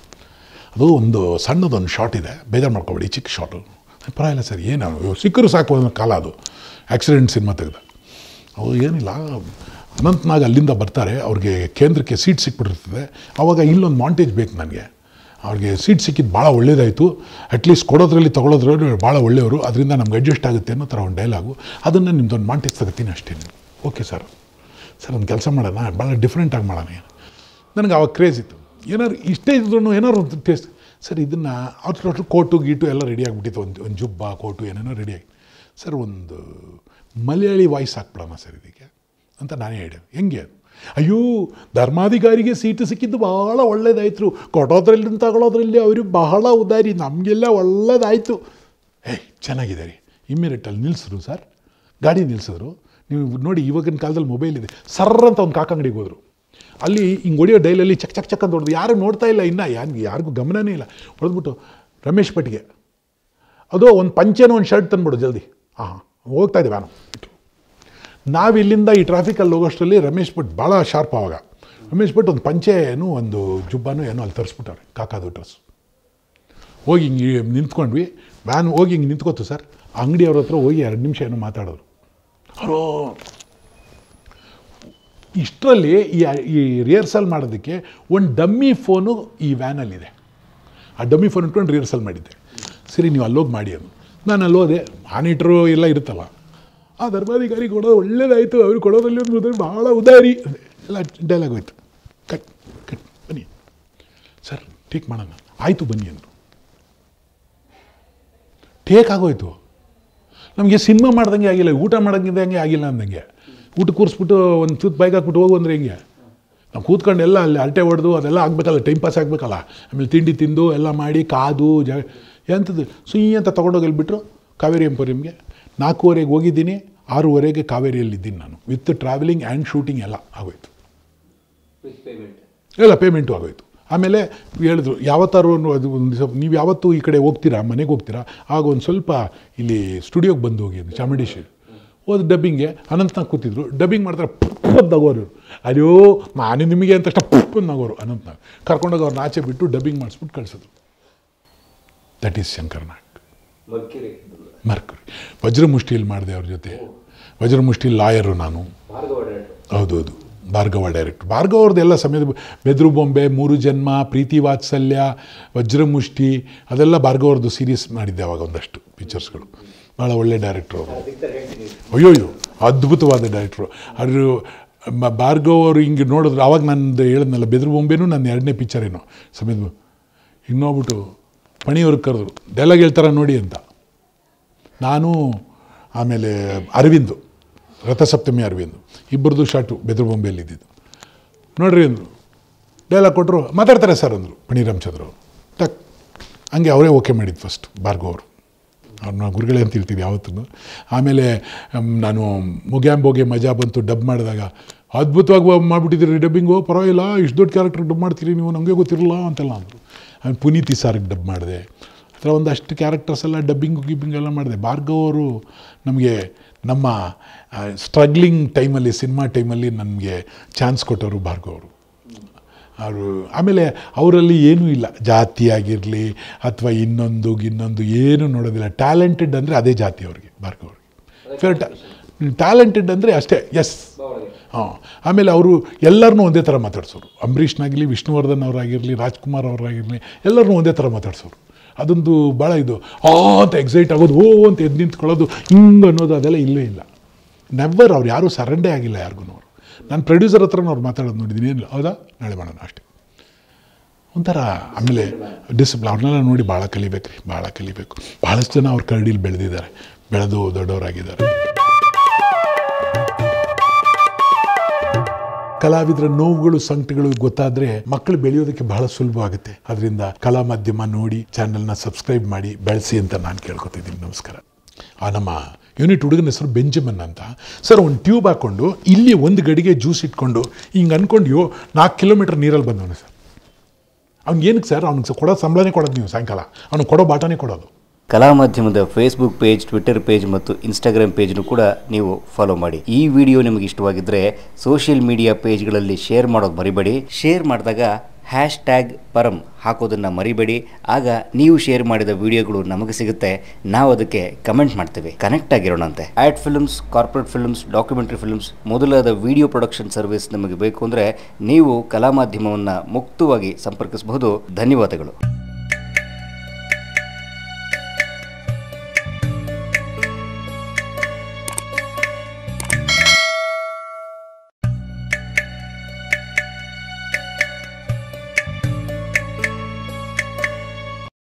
Speaker 1: ಅದು ಒಂದು ಸಣ್ಣದೊಂದು ಶಾಟ್ ಇದೆ ಬೇಜಾರು ಮಾಡ್ಕೊಬೇಡಿ ಚಿಕ್ಕ ಶಾಟು ಪರವಾಗಿಲ್ಲ ಸರ್ ಏನು ಸಿಕ್ಕರು ಸಾಕು ಅನ್ನೋ ಕಾಲ ಅದು ಆಕ್ಸಿಡೆಂಟ್ ಸಿನಿಮಾ ತೆಗೆದ ಅವ್ರು ಏನಿಲ್ಲ ಅನಂತ್ನಾಗ್ ಅಲ್ಲಿಂದ ಬರ್ತಾರೆ ಅವ್ರಿಗೆ ಕೇಂದ್ರಕ್ಕೆ ಸೀಟ್ ಸಿಕ್ಬಿಟ್ಟಿರ್ತದೆ ಆವಾಗ ಇಲ್ಲೊಂದು ಮಾಂಟೇಜ್ ಬೇಕು ನನಗೆ ಅವ್ರಿಗೆ ಸೀಟ್ ಸಿಕ್ಕಿದ್ದು ಭಾಳ ಒಳ್ಳೇದಾಯಿತು ಅಟ್ಲೀಸ್ಟ್ ಕೊಡೋದ್ರಲ್ಲಿ ತೊಗೊಳೋದ್ರಲ್ಲಿ ಭಾಳ ಒಳ್ಳೆಯವರು ಅದರಿಂದ ನಮ್ಗೆ ಅಡ್ಜಸ್ಟ್ ಆಗುತ್ತೆ ಅನ್ನೋ ಥರ ಒಂದು ಡೈಲಾಗು ಅದನ್ನು ನಿಮ್ದೊಂದು ಮಾಂಟೇಜ್ ತೆಗಿತೀನಿ ಅಷ್ಟೇ ಓಕೆ ಸರ್ ಸರ್ ಒಂದು ಕೆಲಸ ಮಾಡೋಣ ಭಾಳ ಡಿಫ್ರೆಂಟಾಗಿ ಮಾಡೋಣ ನನಗೆ ಅವಾಗ ಕ್ರೇಜ್ ಇತ್ತು ಏನಾದ್ರು ಇಷ್ಟೇ ಇದ್ರೂ ಏನಾದ್ರು ಒಂದು ಟೇಸ್ಟ್ ಸರ್ ಇದನ್ನು ಅವ್ರ ಅಷ್ಟು ಕೋಟು ಗೀಟು ಎಲ್ಲ ರೆಡಿ ಆಗಿಬಿಟ್ಟಿತ್ತು ಒಂದು ಒಂದು ಜುಬ್ಬ ಕೋಟು ಏನೇನೋ ರೆಡಿಯಾಗಿ ಸರ್ ಒಂದು ಮಲಯಾಳಿ ವಾಯ್ಸ್ ಹಾಕ್ಬಿಡೋಣ ಸರ್ ಇದಕ್ಕೆ ಅಂತ ನಾನೇ ಹೇಳಿದೆ ಹೆಂಗೆ ಅದು ಅಯ್ಯೋ ಧರ್ಮಾಧಿಕಾರಿಗೆ ಸೀಟು ಸಿಕ್ಕಿದ್ದು ಬಹಳ ಒಳ್ಳೇದಾಯ್ತು ಕೊಡೋದ್ರಲ್ಲಿ ತಗೊಳ್ಳೋದ್ರಲ್ಲಿ ಅವರು ಬಹಳ ಉದಾರಿ ನಮಗೆಲ್ಲ ಒಳ್ಳೇದಾಯಿತು ಏಯ್ ಚೆನ್ನಾಗಿದೆ ರೀ ಇಮ್ಮಿಡಿಯೇಟಲ್ಲಿ ನಿಲ್ಲಿಸಿದ್ರು ಸರ್ ಗಾಡಿ ನಿಲ್ಲಿಸಿದ್ರು ನೀವು ನೋಡಿ ಇವಾಗಿನ ಕಾಲದಲ್ಲಿ ಮೊಬೈಲ್ ಇದೆ ಸರ್ರ್ ಅಂತ ಒಂದು ಕಾಕಂಗಡಿಗೆ ಹೋದರು ಅಲ್ಲಿ ಹಿಂಗೆ ಹೊಡಿಯೋ ಡೈಲಲ್ಲಿ ಚಕ್ ಚಕ್ ಚಕ್ ಅಂತ ಹೊಡೆದು ಯಾರು ನೋಡ್ತಾ ಇಲ್ಲ ಇನ್ನು ಯಾರು ಯಾರಿಗೂ ಗಮನನೇ ಇಲ್ಲ ಹೊಡೆದ್ಬಿಟ್ಟು ರಮೇಶ್ ಭಟ್ಗೆ ಅದು ಒಂದು ಪಂಚೆನೋ ಒಂದು ಶರ್ಟ್ ತಂದ್ಬಿಡು ಜಲ್ದಿ ಹಾಂ ಹಾಂ ಹೋಗ್ತಾ ಇದ್ದೀವಿ ನಾನು ನಾವು ಇಲ್ಲಿಂದ ಈ ಟ್ರಾಫಿಕಲ್ಲಿ ಹೋಗೋಷ್ಟರಲ್ಲಿ ರಮೇಶ್ ಭಟ್ ಭಾಳ ಶಾರ್ಪ್ ಆವಾಗ ರಮೇಶ್ ಭಟ್ ಒಂದು ಪಂಚೆನೂ ಒಂದು ಜುಬ್ಬಾನು ಏನೋ ಅಲ್ಲಿ ತರಿಸ್ಬಿಟ್ಟವ್ರೆ ಕಾಕಾದು ಡ್ರೆಸ್ ಹೋಗಿ ಹಿಂಗೆ ನಿಂತ್ಕೊಂಡ್ವಿ ವ್ಯಾನ್ ಹೋಗಿ ಹಿಂಗೆ ನಿಂತ್ಕೋತು ಸರ್ ಅಂಗಡಿಯವ್ರ ಹತ್ರ ಹೋಗಿ ಎರಡು ನಿಮಿಷ ಏನೋ ಮಾತಾಡೋರು ಅವರು ಇಷ್ಟರಲ್ಲಿ ಈ ಈ ರಿಹರ್ಸಲ್ ಮಾಡೋದಕ್ಕೆ ಒಂದು ಡಮ್ಮಿ ಫೋನು ಈ ವ್ಯಾನಲ್ಲಿದೆ ಆ ಡಮ್ಮಿ ಫೋನ್ ಇಟ್ಕೊಂಡು ರಿಹರ್ಸಲ್ ಮಾಡಿದ್ದೆ ಸರಿ ನೀವು ಅಲ್ಲೋಗಿ ಮಾಡಿ ಅದು ನಾನು ಅಲ್ಲಿ ಹೋದೆ ಮಾನಿಟ್ರು ಎಲ್ಲ ಇರುತ್ತಲ್ಲ ಆ ಧರ್ಮಾಧಿಕಾರಿ ಕೊಡೋದು ಒಳ್ಳೇದಾಯಿತು ಅವ್ರು ಕೊಡೋದ್ರಲ್ಲಿ ಒಂದು ಉದಾರಿ ಭಾಳ ಉದಾರಿ ಎಲ್ಲ ಡೈಲಾಗ್ ಹೋಯ್ತು ಕಟ್ ಕಟ್ ಬನ್ನಿ ಸರ್ ಟೇಕ್ ಮಾಡೋಣ ಆಯಿತು ಬನ್ನಿ ಅಂದರು ಟೇಕ್ ಆಗೋಯ್ತು ನಮಗೆ ಸಿನಿಮಾ ಮಾಡ್ದಂಗೆ ಆಗಿಲ್ಲ ಊಟ ಮಾಡಂಗಿದ್ದಂಗೆ ಆಗಿಲ್ಲ ಅಂದಂಗೆ ಊಟ ಕೂರಿಸ್ಬಿಟ್ಟು ಒಂದು ತೂತ್ ಬೈಕ್ ಹಾಕ್ಬಿಟ್ಟು ಹೋಗು ಅಂದ್ರೆ ಹೆಂಗೆ ನಾವು ಕೂತ್ಕೊಂಡು ಎಲ್ಲ ಅಲ್ಲಿ ಅರಟೆ ಹೊಡೆದು ಅದೆಲ್ಲ ಆಗಬೇಕಲ್ಲ ಟೈಮ್ ಪಾಸ್ ಆಗಬೇಕಲ್ಲ ಆಮೇಲೆ ತಿಂಡಿ ತಿಂದು ಎಲ್ಲ ಮಾಡಿ ಕಾದು ಜ ಎಂಥದ್ದು ಸುಯಿ ಅಂತ ತೊಗೊಂಡೋಗಿ ಅಲ್ಲಿ ಬಿಟ್ಟರು ಕಾವೇರಿ ಎಂಪೋರಿಯಮ್ಗೆ ನಾಲ್ಕೂವರೆಗೆ ಹೋಗಿದ್ದೀನಿ ಆರೂವರೆಗೆ ಕಾವೇರಿಯಲ್ಲಿದ್ದೀನಿ ನಾನು ವಿತ್ ಟ್ರಾವೆಲಿಂಗ್ ಆ್ಯಂಡ್ ಶೂಟಿಂಗ್ ಎಲ್ಲ ಆಗೋಯ್ತು
Speaker 2: ವಿತ್ ಪೇಮೆಂಟ್
Speaker 1: ಎಲ್ಲ ಪೇಮೆಂಟು ಆಗೋಯ್ತು ಆಮೇಲೆ ಹೇಳಿದ್ರು ಯಾವತ್ತಾರು ಒಂದು- ಅದು ಒಂದು ದಿವಸ ನೀವು ಯಾವತ್ತೂ ಈ ಕಡೆ ಹೋಗ್ತೀರಾ ಮನೆಗೆ ಹೋಗ್ತೀರಾ ಆಗ ಒಂದು ಸ್ವಲ್ಪ ಇಲ್ಲಿ ಸ್ಟುಡಿಯೋಗೆ ಬಂದು ಹೋಗಿ ಅಂತ ಚಾಮುಂಡೇಶ್ವರಿ ಹೋದ ಡಬ್ಬಿಂಗ್ಗೆ ಅನಂತ್ನಾಗ್ ಕೂತಿದ್ರು ಡಬ್ಬಿಂಗ್ ಮಾಡ್ತಾರೆ ಪುಪ್ ನಗೋರು ಅಯ್ಯೋ ನಾನು ನಿಮಗೆ ಅಂತ ತಕ್ಷಣ ಪುಪ್ ನಗೋರು ಅನಂತ್ನಾಗ್ ಕರ್ಕೊಂಡೋಗಿ ಅವ್ರನ್ನ ಆಚೆ ಬಿಟ್ಟು ಡಬ್ಬಿಂಗ್ ಮಾಡಿಸ್ಬಿಟ್ಟು ಕಳಿಸಿದ್ರು that is Shankar Nag
Speaker 2: Mercury
Speaker 1: Mercury ವಜ್ರಮುಷ್ಟಿಯಲ್ಲಿ ಮಾಡಿದೆ ಅವ್ರ ಜೊತೆ ವಜ್ರಮುಷ್ಟಿಲಿ ಲಾಯರು ನಾನು
Speaker 2: ಭಾರ್ಗವ ಡೈರೆಕ್ಟರ್
Speaker 1: ಹೌದೌದು ಭಾರ್ಗವ ಡೈರೆಕ್ಟ್ ಭಾರ್ಗವ ಅವ್ರದ್ದು ಎಲ್ಲ ಸಮಯದ ಬೆದ್ರು ಬೊಂಬೆ ಮೂರು ಜನ್ಮ ಪ್ರೀತಿ ವಾತ್ಸಲ್ಯ ವಜ್ರಮುಷ್ಟಿ ಅದೆಲ್ಲ ಭಾರ್ಗವ ಅವ್ರದ್ದು ಸೀರೀಸ್ ಮಾಡಿದ್ದೆ ಅವಾಗ ಒಂದಷ್ಟು ಪಿಕ್ಚರ್ಸ್ಗಳು ಭಾಳ ಒಳ್ಳೆ ಡೈರೆಕ್ಟ್ರು ಅವರು
Speaker 2: ಅದಕ್ಕೆ ಹೇಳ್ತೀನಿ
Speaker 1: ಅಯ್ಯೋಯ್ಯೋ ಅದ್ಭುತವಾದ ಡೈರೆಕ್ಟ್ರು ಅವರು ಮ- ಭಾರ್ಗವ್ ಅವರು ಹಿಂಗೆ ನೋಡಿದ್ರು ಆವಾಗ ನಂದು ಹೇಳಿದ್ನಲ್ಲ ಬೆದ್ರು ಬೊಂಬೆನೂ ನನ್ನ ಎರಡನೇ ಪಿಕ್ಚರ್ ಏನೋ ಸಮಯದ ಹಿಂಗೆ ನೋಡ್ಬಿಟ್ಟು ಪಣಿಯವ್ರಿಗೆ ಕರೆದ್ರು ಡೈಲಾಗ್ ಹೇಳ್ತಾರ ನೋಡಿ ಅಂತ ನಾನು ಆಮೇಲೆ ಅರವಿಂದ್ ರಥಸಪ್ತಮಿ ಅರವಿಂದ್ ಇಬ್ಬರದು ಶಾಟು ಬೆದ್ರು ಬೊಂಬೆಯಲ್ಲಿ ಇದ್ದಿದ್ದು ನೋಡ್ರಿ ಅಂದರು ಡೈಲಾಗ್ ಕೊಟ್ಟರು ಮಾತಾಡ್ತಾರೆ ಸರ್ ಅಂದರು ಪಣಿ ರಾಮಚಂದ್ರ ಅವರು ಟಕ್ ಹಂಗೆ ಅವರೇ ಓಕೆ ಮಾಡಿದ್ದು ಫಸ್ಟ್ ಭಾರ್ಗವ್ ಅವರು ಅವ್ರನ್ನ ಗುರುಗಳೇ ಅಂತ ಹೇಳ್ತೀವಿ ಯಾವತ್ತೂ ಆಮೇಲೆ ಮ್, ನಾನು ಮುಗ್ಯಾಂಬೋಗೆ ಮಜಾ ಬಂತು ಡಬ್ ಮಾಡಿದಾಗ ಅದ್ಭುತವಾಗಿ ಮಾಡಿಬಿಟ್ಟಿದ್ದೀರಿ ಡಬ್ಬಿಂಗು ಪರವಾಗಿಲ್ಲ ಇಷ್ಟು ದೊಡ್ಡ ಕ್ಯಾರೆಕ್ಟರ್ ಡಬ್ ಮಾಡ್ತೀರಿ ನೀವು ನಮಗೆ ಗೊತ್ತಿರಲ್ಲ ಅಂತೆಲ್ಲ ಅಂದರು ಆಮೇಲೆ ಪುನೀತಿ ಸಾರಿಗೆ ಡಬ್ ಮಾಡಿದೆ ಆ ಥರ ಒಂದಷ್ಟು ಕ್ಯಾರೆಕ್ಟರ್ಸ್ ಎಲ್ಲ ಡಬ್ಬಿಂಗು ಗಿಬ್ಬಿಂಗ್ ಎಲ್ಲ ಮಾಡಿದೆ ಭಾರ್ಗವ್ ಅವರು ನಮಗೆ ನಮ್ಮ ಸ್ಟ್ರಗ್ಲಿಂಗ್ ಟೈಮಲ್ಲಿ ಸಿನಿಮಾ ಟೈಮಲ್ಲಿ ನನಗೆ ಚಾನ್ಸ್ ಕೊಟ್ಟವರು ಭಾರ್ಗವ್ ಅವರು ಅವರು ಆಮೇಲೆ ಅವರಲ್ಲಿ ಏನೂ ಇಲ್ಲ ಜಾತಿ ಆಗಿರಲಿ ಅಥವಾ ಇನ್ನೊಂದು ಇನ್ನೊಂದು ಏನೂ ನೋಡೋದಿಲ್ಲ ಟ್ಯಾಲೆಂಟೆಡ್ ಅಂದರೆ ಅದೇ ಜಾತಿ ಅವ್ರಿಗೆ ಭಾರ್ಗವ್ ಅವ್ರಿಗೆ ಫೇರ್ ಟ್ಯಾಲೆಂಟೆಡ್ ಅಂದರೆ ಅಷ್ಟೇ ಎಸ್
Speaker 2: ಬಾವಳಿಗೆ
Speaker 1: ಹಾಂ ಆಮೇಲೆ ಅವರು ಎಲ್ಲರನ್ನೂ ಒಂದೇ ಥರ ಮಾತಾಡ್ಸೋರು ಅಂಬರೀಷ್ನಾಗಿರಲಿ ವಿಷ್ಣುವರ್ಧನ್ ಅವರಾಗಿರಲಿ ರಾಜ್ಕುಮಾರ್ ಅವರಾಗಿರಲಿ ಎಲ್ಲರನ್ನೂ ಒಂದೇ ಥರ ಮಾತಾಡ್ಸೋರು ಅದೊಂದು ಭಾಳ ಇದು ಆ ಅಂತ ಎಕ್ಸೈಟ್ ಆಗೋದು ಓ ಅಂತ ಎದ್ದು ನಿಂತ್ಕೊಳ್ಳೋದು ಹಿಂಗೆ ಅನ್ನೋದು ಅದೆಲ್ಲ ಇಲ್ಲೇ ಇಲ್ಲ ನೆವರ್ ಅವ್ರು ಯಾರೂ ಸರೆಂಡೇ ಆಗಿಲ್ಲ ಯಾರಿಗೂ ಅವರು ನಾನು ಪ್ರೊಡ್ಯೂಸರ್ ಹತ್ರನೂ ಅವ್ರು ಮಾತಾಡೋದು ನೋಡಿದ್ದೀನಿ ಏನಿಲ್ಲ ಹೌದಾ ನಾಳೆ ಮಾಡೋಣ ಅಷ್ಟೇ ಒಂಥರ ಆಮೇಲೆ ಡಿಸಿಪ್ಲಿನ್ ಅವ್ರನ್ನೆಲ್ಲ ನೋಡಿ ಭಾಳ ಕಲಿಬೇಕು ರೀ ಭಾಳ ಕಲಿಬೇಕು ಭಾಳಷ್ಟು ಜನ ಅವ್ರ ಕರಡಿಲಿ ಬೆಳೆದಿದ್ದಾರೆ ಬೆಳೆದು ದೊಡ್ಡವರಾಗಿದ್ದಾರೆ ಕಲಾವಿದರ ನೋವುಗಳು ಸಂಕಟಗಳು ಗೊತ್ತಾದ್ರೆ ಮಕ್ಕಳು ಬೆಳೆಯೋದಕ್ಕೆ ಬಹಳ ಸುಲಭ ಆಗುತ್ತೆ ಅದರಿಂದ ಕಲಾ ಮಾಧ್ಯಮ ನೋಡಿ ಚಾನೆಲ್ನ ಸಬ್ಸ್ಕ್ರೈಬ್ ಮಾಡಿ ಬೆಳೆಸಿ ಅಂತ ನಾನು ಕೇಳ್ಕೊತಿದ್ದೀನಿ ನಮಸ್ಕಾರ ಆ ನಮ್ಮ ಯೂನಿಟ್ ಹುಡುಗನ ಹೆಸರು ಬೆಂಜಮನ್ ಅಂತ ಸರ್ ಒಂದು ಟ್ಯೂಬ್ ಹಾಕ್ಕೊಂಡು ಇಲ್ಲಿ ಒಂದು ಗಡಿಗೆ ಜ್ಯೂಸ್ ಇಟ್ಕೊಂಡು ಹಿಂಗೆ ಅನ್ಕೊಂಡು ನಾಲ್ಕು ಕಿಲೋಮೀಟರ್ ನೀರಲ್ಲಿ ಬಂದವನು ಸರ್ ಅವ್ನಿಗೆ ಏನಕ್ಕೆ ಸರ್ ಅವ್ನಿಗೆ ಕೊಡೋ ಸಂಬಳನೇ ಕೊಡೋದು ನೀವು ಸಾಯಂಕಾಲ ಅವ್ನಿಗೆ ಕೊಡೋ ಬಾಟನೇ ಕೊಡೋದು
Speaker 3: ಕಲಾ ಮಾಧ್ಯಮದ ಫೇಸ್ಬುಕ್ ಪೇಜ್ ಟ್ವಿಟರ್ ಪೇಜ್ ಮತ್ತು ಇನ್ಸ್ಟಾಗ್ರಾಮ್ ಪೇಜ್ನು ಕೂಡ ನೀವು ಫಾಲೋ ಮಾಡಿ ಈ ವಿಡಿಯೋ ನಿಮಗೆ ಇಷ್ಟವಾಗಿದ್ದರೆ ಸೋಷಿಯಲ್ ಮೀಡಿಯಾ ಪೇಜ್ಗಳಲ್ಲಿ ಶೇರ್ ಮಾಡೋದು ಮರಿಬೇಡಿ ಶೇರ್ ಮಾಡಿದಾಗ ಹ್ಯಾಶ್ ಟ್ಯಾಗ್ ಪರಂ ಹಾಕೋದನ್ನು ಮರಿಬೇಡಿ ಆಗ ನೀವು ಶೇರ್ ಮಾಡಿದ ವಿಡಿಯೋಗಳು ನಮಗೆ ಸಿಗುತ್ತೆ ನಾವು ಅದಕ್ಕೆ ಕಮೆಂಟ್ ಮಾಡ್ತೇವೆ ಕನೆಕ್ಟ್ ಆಗಿರೋಣಂತೆ ad films corporate films documentary films ಮೊದಲಾದ ವಿಡಿಯೋ ಪ್ರೊಡಕ್ಷನ್ ಸರ್ವಿಸ್ ನಮಗೆ ಬೇಕು ಅಂದರೆ ನೀವು ಕಲಾ ಮಾಧ್ಯಮವನ್ನು ಮುಕ್ತವಾಗಿ ಸಂಪರ್ಕಿಸಬಹುದು ಧನ್ಯವಾದಗಳು